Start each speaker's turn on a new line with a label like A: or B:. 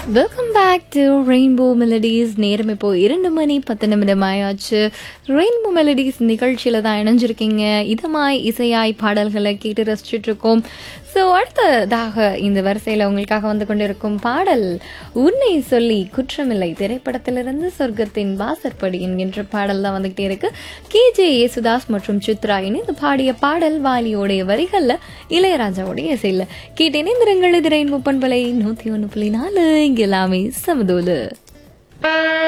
A: welcome back to rainbow melodies நேரம் இப்போ இரண்டு மணி பத்து நிமிடம் ஆயாச்சு ரெயின்போ மெலடிஸ் நிகழ்ச்சியில் தான் இணைஞ்சிருக்கீங்க இதமாய் இசையாய் பாடல்களை கேட்டு ரசிச்சுட்டு இருக்கோம் ஸோ அடுத்ததாக இந்த வரிசையில் உங்களுக்காக வந்து கொண்டிருக்கும் பாடல் உன்னை சொல்லி குற்றமில்லை திரைப்படத்திலிருந்து சொர்க்கத்தின் வாசற்படி என்கின்ற பாடல் தான் வந்துகிட்டே இருக்கு கே ஜே யேசுதாஸ் மற்றும் சித்ரா இணைந்து பாடிய பாடல் வாலியோடைய வரிகளில் இளையராஜாவுடைய இசையில் கேட்டு இணைந்திருங்கள் இது ரெயின்போ பண்பலை நூற்றி ஒன்று புள்ளி நாலு இங்கே எல்லாமே சமதோலு